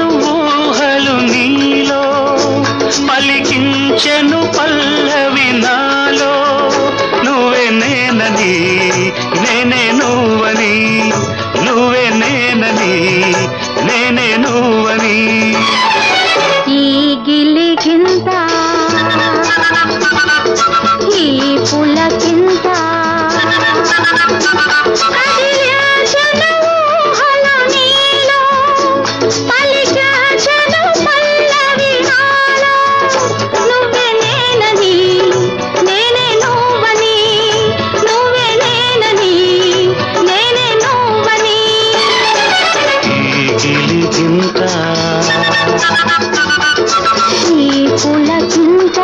ఊరించెను ఊహలు నీలో పలికించెను పల్లవి నాలో నువ్వే నేనని నేనే నువ్వని నువ్వే నేనని నేనే నువ్వని ఈ గిలిగింత ఈ పులకింత కదిలాచెను ఊహల నీలో, పలికాచెను పల్లవి నాలో. నువ్వే నేనని, నేనే నువ్వని, నువ్వే నేనని, నేనే నువ్వని. ఈ గిలిగింత ఈ పులకింత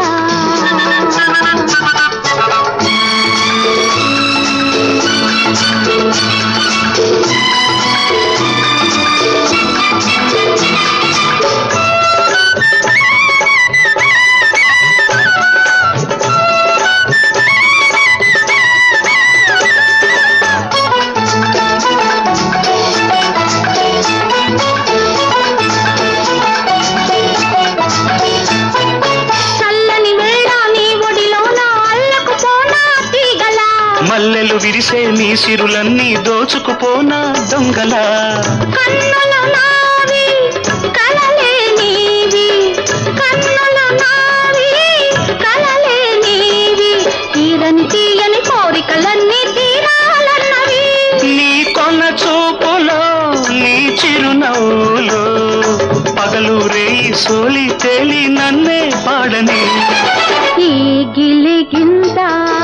చల్లని వేళ నీ ఒడిలోన అల్లకు పోనా తీగలా మల్లెలు విరిసే నీ సిరులన్నీ దోచుకుపోనా దొంగలా కన్నుల నావి కలలే నీవి కన్నుల నావి కలలే నీవి తీరని తీయని కోరికలన్నీ తీరాలన్నవి నీ కొన చూపులో నీ చిరునవ్వులో పగలు రేయి సోలి తేలి నన్నే పాడని ఈ గిలిగింత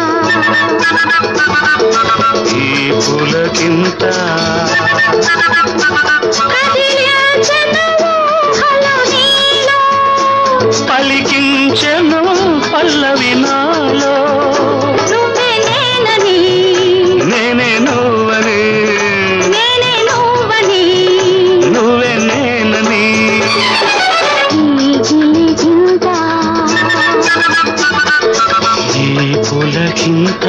ఈ పులకింత కదిలాచెను ఊహల నీలో, పలికించెను పల్లవి నాలో నువ్వే నేనని నేనే నువ్వని నేనే నువ్వని నువ్వే నేనని ఈ గిలిగింత ఈ పులకింత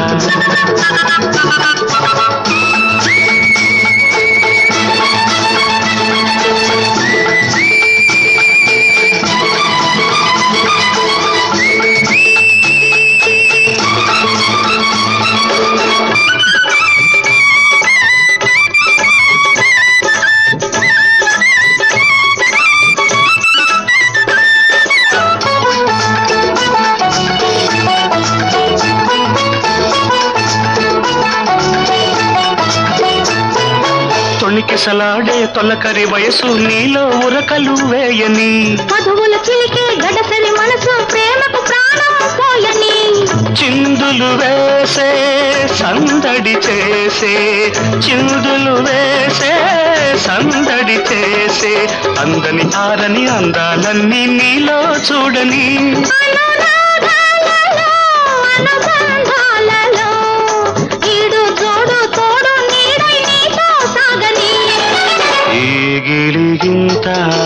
తొణికిసలాడే తొలకరి వయసు నీలో ఉరకలు వేయని మధువుల చిలికే గడసరి మనసు ప్రేమకు ప్రాణం పోయని చిందులు వేసే సందడి చేసే చిందులు వేసే సందడి చేసే అందని ఆరని అందాలన్నీ నీలో చూడని అనురాగాలలో, అనుబంధాలలో, ఈడు జోడు తోడు నీడై నీతో సాగని ఈ గిలిగింత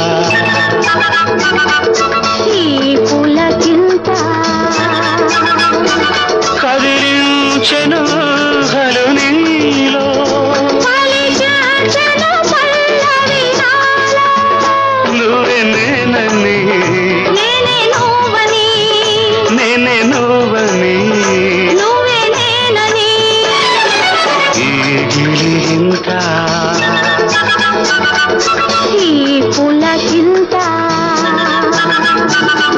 ఈ పులకింత కదిలించెను హలు నీలో పలికాచెను పల్లవి నాలో. నువ్వే నేనని నేనే నువ్వని నేనే నువ్వని నువ్వే నేనని ఈ గిలిగింత ఈ పులకింత